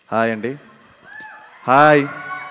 hi అండి hi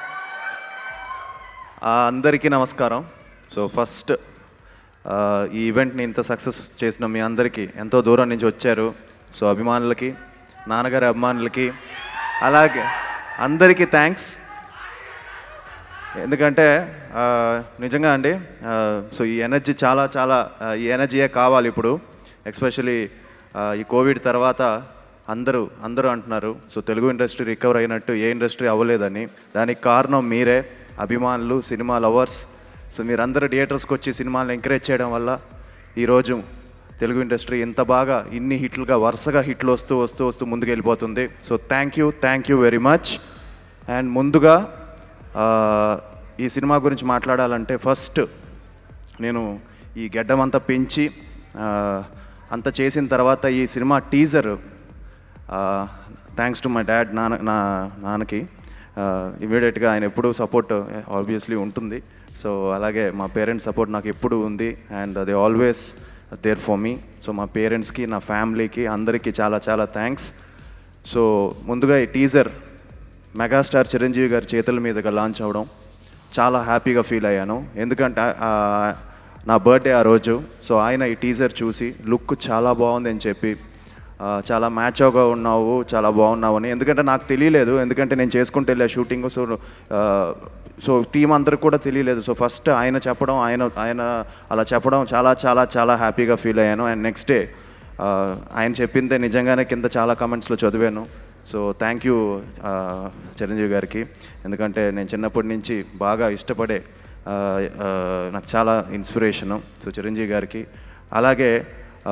ఆ, అందరికీ నమస్కారం సో ఫస్ట్ ఆ, ఈ ఈవెంట్ని ఇంత సక్సెస్ చేసిన మీ అందరికీ ఎంతో దూరం నుంచి వచ్చారు సో అభిమానులకి నాన్నగారి అభిమానులకి అలాగే అందరికీ థ్యాంక్స్ ఎందుకంటే ఆ, నిజంగా అండి ఆ, సో ఈ ఎనర్జీ చాలా చాలా ఆ, ఈ ఎనర్జీయే కావాలి ఇప్పుడు ఎస్పెషలీ ఈ కోవిడ్ తర్వాత అందరూ అందరూ అంటున్నారు సో తెలుగు ఇండస్ట్రీ రికవర్ అయినట్టు ఏ ఇండస్ట్రీ అవ్వలేదని దానికి కారణం మీరే అభిమానులు సినిమా లవర్స్ సో మీరందరూ థియేటర్స్కి వచ్చి సినిమాలను ఎంకరేజ్ చేయడం వల్ల ఈరోజు తెలుగు ఇండస్ట్రీ ఇంత బాగా ఇన్ని హిట్లుగా వరుసగా హిట్లు వస్తూ వస్తూ వస్తూ ముందుకు వెళ్ళిపోతుంది so thank you thank you very much and ముందుగా ఆ, ఈ సినిమా గురించి మాట్లాడాలంటే ఫస్ట్ నేను ఈ గెడ్డం అంతా పెంచి ఆ, అంత చేసిన తర్వాత ఈ సినిమా teaser thanks to my dad నాన్న నా నాన్నకి ఇమీడియట్గా ఆయన ఎప్పుడూ సపోర్ట్ ఆబ్వియస్లీ ఉంటుంది సో అలాగే మా పేరెంట్స్ సపోర్ట్ నాకు ఎప్పుడు ఉంది and they always there for me so మా పేరెంట్స్కి నా ఫ్యామిలీకి అందరికీ చాలా చాలా థ్యాంక్స్ సో ముందుగా ఈ టీజర్ మెగాస్టార్ చిరంజీవి గారి చేతుల మీదుగా లాంచ్ అవ్వడం చాలా హ్యాపీగా ఫీల్ అయ్యాను ఎందుకంటే ఆ, నా బర్త్డే ఆ రోజు సో ఆయన ఈ టీజర్ చూసి లుక్ చాలా బాగుంది అని చెప్పి ఆ, చాలా మ్యాచ్గా ఉన్నావు చాలా బాగున్నావు అని ఎందుకంటే నాకు తెలియలేదు ఎందుకంటే నేను చేసుకుంటూ వెళ్ళా షూటింగ్ సో ఆ, సో టీం అందరికి కూడా తెలియలేదు సో ఫస్ట్ ఆయన చెప్పడం ఆయన ఆయన అలా చెప్పడం చాలా చాలా చాలా హ్యాపీగా ఫీల్ అయ్యాను అండ్ నెక్స్ట్ డే ఆయన చెప్పిందే నిజంగానే కింద చాలా కమెంట్స్లో చదివాను సో థ్యాంక్ యూ చిరంజీవి గారికి ఎందుకంటే నేను చిన్నప్పటి నుంచి బాగా ఇష్టపడే ఆ, ఆ, నాకు చాలా ఇన్స్పిరేషను సో చిరంజీవి గారికి అలాగే ఆ,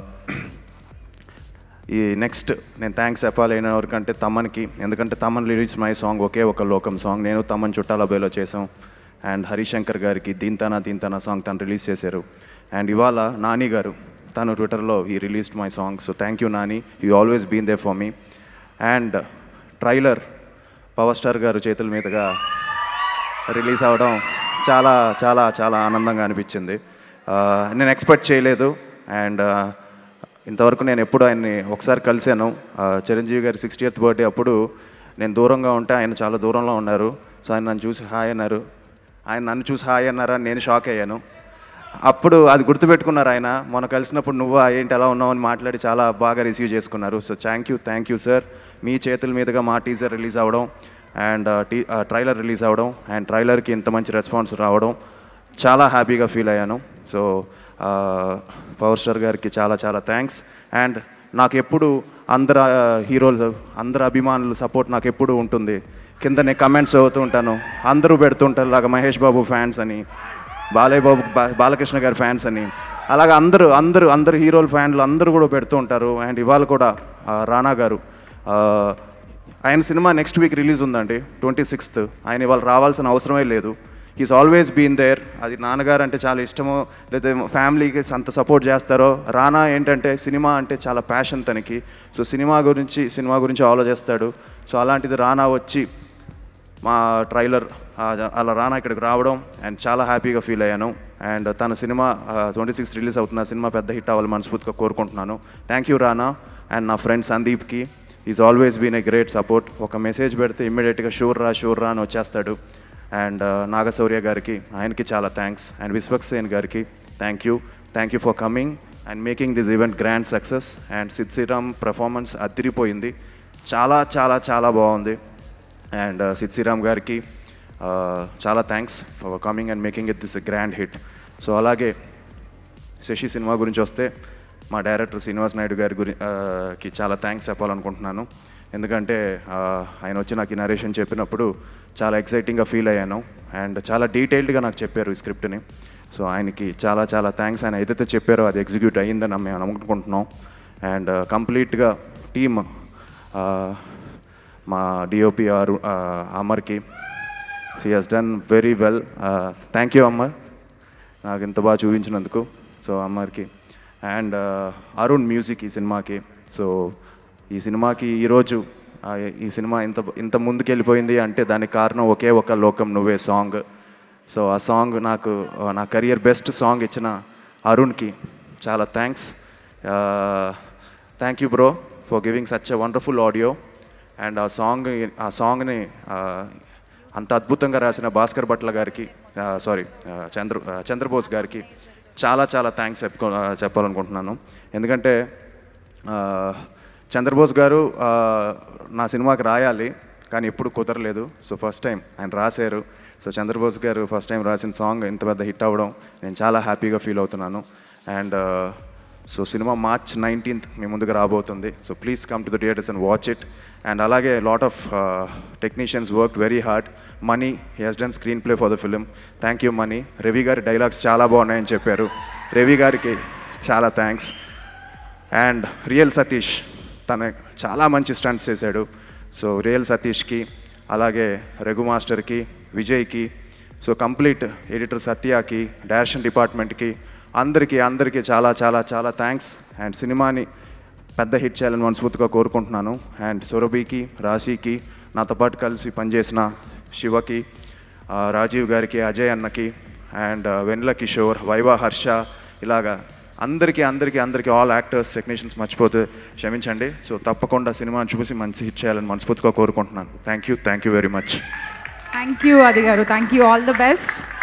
ఈ నెక్స్ట్ నేను థ్యాంక్స్ చెప్పాలి అయిన వరకంటే తమ్మన్కి ఎందుకంటే తమ్మన్ లిరిక్స్ మై సాంగ్ ఒకే ఒక లోకం సాంగ్ నేను తమ్మన్ చుట్టాల బేలో చేసాం అండ్ హరిశంకర్ గారికి దీంతానా దీంతానా సాంగ్ తను రిలీజ్ చేశారు అండ్ ఇవాళ నాని గారు తను ట్విట్టర్లో ఈ released my song so thank you Nani you always been there for me and trailer power star గారు చేతుల మీదుగా రిలీజ్ అవ్వడం చాలా చాలా చాలా ఆనందంగా అనిపించింది ఆ, నేను ఎక్స్పెక్ట్ చేయలేదు అండ్ ఇంతవరకు నేను ఎప్పుడు ఆయన్ని ఒకసారి కలిశాను ఆ, చిరంజీవి గారి సిక్స్టీయత్ బర్త్డే అప్పుడు నేను దూరంగా ఉంటే ఆయన చాలా దూరంలో ఉన్నారు సో ఆయన నన్ను చూసి హాయ్ అన్నారు ఆయన నన్ను చూసి హాయ్ అన్నారా నేను షాక్ అయ్యాను అప్పుడు అది గుర్తుపెట్టుకున్నారు ఆయన మొన్న కలిసినప్పుడు నువ్వు ఏంటి ఎలా ఉన్నావు అని మాట్లాడి చాలా బాగా రిసీవ్ చేసుకున్నారు so thank you thank you sir మీ చేతుల మీదుగా మా టీజర్ రిలీజ్ అవ్వడం అండ్ టీ ట్రైలర్ రిలీజ్ అవ్వడం అండ్ ట్రైలర్కి ఇంత మంచి రెస్పాన్స్ రావడం చాలా హ్యాపీగా ఫీల్ అయ్యాను సో పవర్ స్టార్ గారికి చాలా చాలా థ్యాంక్స్ అండ్ నాకు ఎప్పుడు అందరు హీరోలు అందరు అభిమానులు సపోర్ట్ నాకు ఎప్పుడు ఉంటుంది కింద నేను కమెంట్స్ చదువుతూ ఉంటాను అందరూ పెడుతుంటారు లాగా మహేష్ బాబు ఫ్యాన్స్ అని బాలయ్య బాబు బా- బాలకృష్ణ గారి ఫ్యాన్స్ అని అలాగ అందరూ అందరూ అందరు హీరోల ఫ్యాన్లు అందరూ కూడా పెడుతూ ఉంటారు అండ్ ఇవాళ కూడా ఆ, రానా గారు ఆ, ఆయన సినిమా నెక్స్ట్ వీక్ రిలీజ్ ఉందండి ట్వంటీ సిక్స్త్ ఆయన ఇవాళ రావాల్సిన అవసరమే లేదు హీస్ ఆల్వేస్ బీన్ దేర్ అది నాన్నగారు అంటే చాలా ఇష్టమో లేదా ఫ్యామిలీకి అంత సపోర్ట్ చేస్తారో రానా ఏంటంటే సినిమా అంటే చాలా ప్యాషన్ తనకి సో సినిమా గురించి సినిమా గురించి ఆలోచిస్తాడు సో అలాంటిది రానా వచ్చి మా ట్రైలర్ అలా రానా ఇక్కడికి రావడం అండ్ చాలా హ్యాపీగా ఫీల్ అయ్యాను అండ్ తన సినిమా ట్వంటీ సిక్స్ రిలీజ్ అవుతుంది ఆ సినిమా పెద్ద హిట్ అవ్వాలి మనస్ఫూర్తిగా కోరుకుంటున్నాను థ్యాంక్ యూ రానా అండ్ నా ఫ్రెండ్ సందీప్కి is always been a great support ఒక మెసేజ్ పెడితే ఇమ్మీడియట్గా షూర్ రా షూర్ రా అని వచ్చేస్తాడు అండ్ నాగశౌర్య గారికి ఆయనకి చాలా థ్యాంక్స్ అండ్ విశ్వక్సేన్ గారికి thank you thank you for coming and making this event grand success and Sid Sriram performance అదిరిపోయింది చాలా చాలా చాలా బాగుంది అండ్ సిద్ శ్రీరామ్ గారికి uh, చాలా thanks for coming and making it this grand hit so అలాగే శశి సినిమా గురించి వస్తే మా డైరెక్టర్ శ్రీనివాస్ నాయుడు గారి గురి ఆ, కి చాలా థ్యాంక్స్ చెప్పాలనుకుంటున్నాను ఎందుకంటే ఆ, ఆయన వచ్చి నాకు ఈ నరేషన్ చెప్పినప్పుడు చాలా ఎక్సైటింగ్గా ఫీల్ అయ్యాను అండ్ చాలా డీటెయిల్డ్గా నాకు చెప్పారు ఈ స్క్రిప్ట్ని సో ఆయనకి చాలా చాలా థ్యాంక్స్ ఆయన ఏదైతే చెప్పారో అది ఎగ్జిక్యూట్ అయ్యిందని మేము అనుకుంటున్నాం అండ్ కంప్లీట్గా టీమ్ మా డిఓపి ఆరు అమర్కి she has done very well thank you Amar నాకు ఇంత బాగా చూపించినందుకు సో అమ్మకి అండ్ అరుణ్ మ్యూజిక్ ఈ సినిమాకి సో ఈ సినిమాకి ఈరోజు ఆ, ఈ సినిమా ఇంత ఇంత ముందుకు వెళ్ళిపోయింది అంటే దానికి కారణం ఒకే ఒక లోకం నువ్వే సాంగ్ సో ఆ సాంగ్ నాకు ఆ, నా కెరియర్ బెస్ట్ సాంగ్ ఇచ్చిన అరుణ్కి చాలా thanks thank you bro for giving such a wonderful audio and ఆ సాంగ్ ఆ సాంగ్ని ఆ, అంత అద్భుతంగా రాసిన భాస్కర్ భట్ల గారికి సారీ చంద్ర ఆ, చంద్రబోస్ గారికి చాలా చాలా థ్యాంక్స్ చెప్పుకో ఆ, చెప్పాలనుకుంటున్నాను ఎందుకంటే ఆ, చంద్రబోస్ గారు ఆ, నా సినిమాకి రాయాలి కానీ ఎప్పుడు కుదరలేదు సో ఫస్ట్ టైం ఆయన రాశారు సో చంద్రబోస్ గారు ఫస్ట్ టైం రాసిన సాంగ్ ఇంత పెద్ద హిట్ అవ్వడం నేను చాలా హ్యాపీగా ఫీల్ అవుతున్నాను అండ్ సో సినిమా మార్చ్ నైన్టీన్త్ మీ ముందుకు రాబోతుంది so please come to the theatres and watch it and అలాగే lot of technicians work very hard Mani he he's done screenplay for the film thank you Mani Ravi గారి dialogues చాలా బాగున్నాయని చెప్పారు రవి గారికి చాలా థ్యాంక్స్ అండ్ రియల్ సతీష్ తన చాలా మంచి స్టంట్స్ చేశాడు సో రియల్ సతీష్కి అలాగే రఘు మాస్టర్కి విజయ్కి సో కంప్లీట్ ఎడిటర్ సత్యాకి డైరెక్షన్ డిపార్ట్మెంట్కి అందరికీ అందరికీ చాలా చాలా చాలా థ్యాంక్స్ అండ్ సినిమాని పెద్ద హిట్ చేయాలని మనస్ఫూర్తిగా కోరుకుంటున్నాను అండ్ సురభికి రాశికి నాతో పాటు కలిసి పనిచేసిన శివకి ఆ, రాజీవ్ గారికి అజయ్ అన్నకి అండ్ వెన్నెల కిషోర్ వైవా హర్ష ఇలాగా అందరికీ అందరికీ అందరికీ ఆల్ యాక్టర్స్ టెక్నీషియన్స్ మర్చిపోతే క్షమించండి సో తప్పకుండా సినిమాని చూసి మంచి హిట్ చేయాలని మనస్ఫూర్తిగా కోరుకుంటున్నాను thank you thank you very much thank you అది గారు thank you all the best